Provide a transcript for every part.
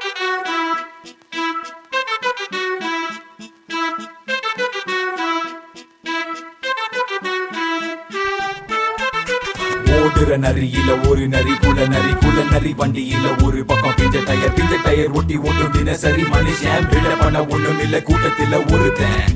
ஓடுற நரியில ஒரு நரி குல நரி குல நரி வண்டியில ஒரு பக்கம் பிஞ்ச டயர் பிஞ்ச டயர் ஒட்டி ஓட்டும் தினசரி மனுஷன் விட பண்ண ஒண்ணும் இல்ல கூட்டத்துல ஒருத்தன்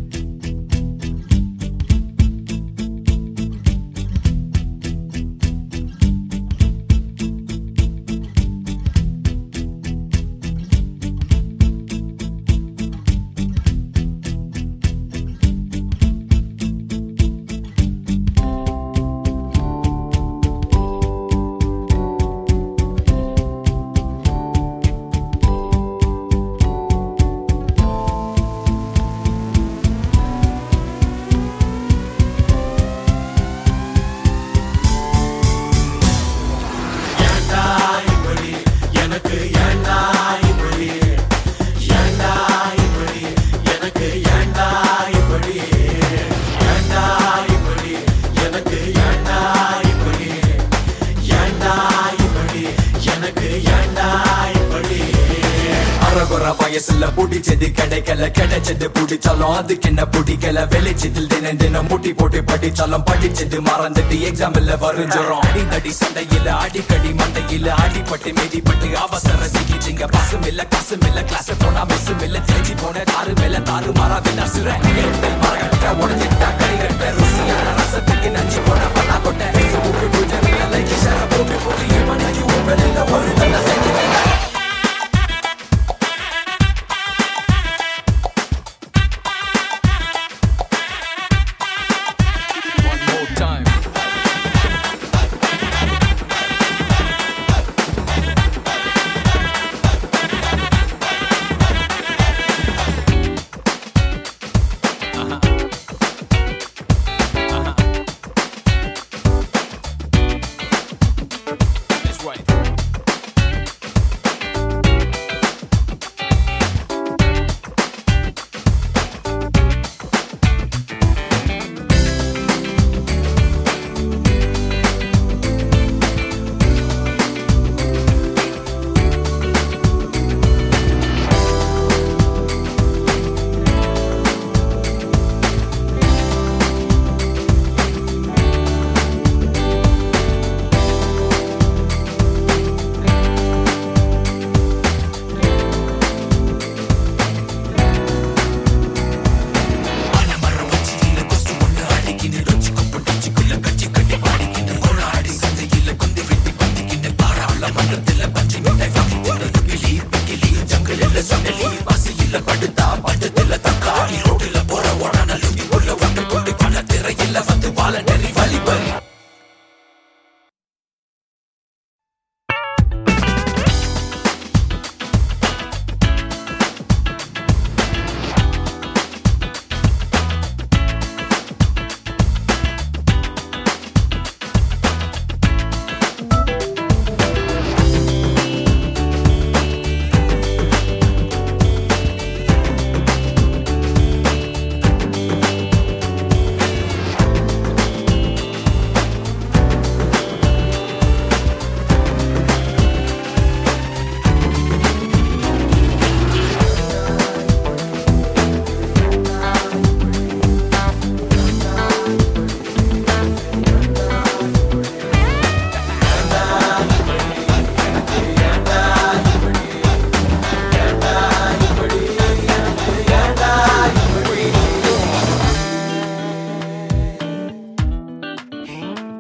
அரகுற வயசுல புடிச்சது கிடைக்கல கிடைச்சது புடிச்சாலும் அதுக்கு என்ன பிடிக்கல வெளிச்சத்தில் தினம் தினம் முட்டி போட்டு படிச்சாலும் படிச்சது மறந்துட்டு எக்ஸாம்ல வரைஞ்சிரும் அடிதடி சண்டையில அடிக்கடி மண்டையில அடிபட்டு மிதிப்பட்டு அவசர சிகிச்சைங்க பசும் இல்ல காசும் இல்ல கிளாஸ் போனா மிஸ்ஸும் இல்ல தெரிஞ்சு போன தாறு மேல தாறு மாறாது நசுர மரகட்ட உடஞ்சிட்டா கடிகட்ட ருசியான ரசத்துக்கு நஞ்சு போன பண்ணா கொட்ட Facebook, Twitter, இல்ல like, share, போட்டு போட்டு இவனையும் உங்களில் ஒரு தன்னை செஞ்சு One more time. That's right.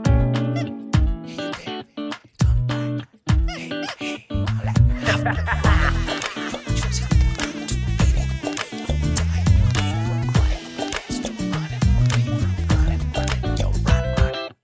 Ha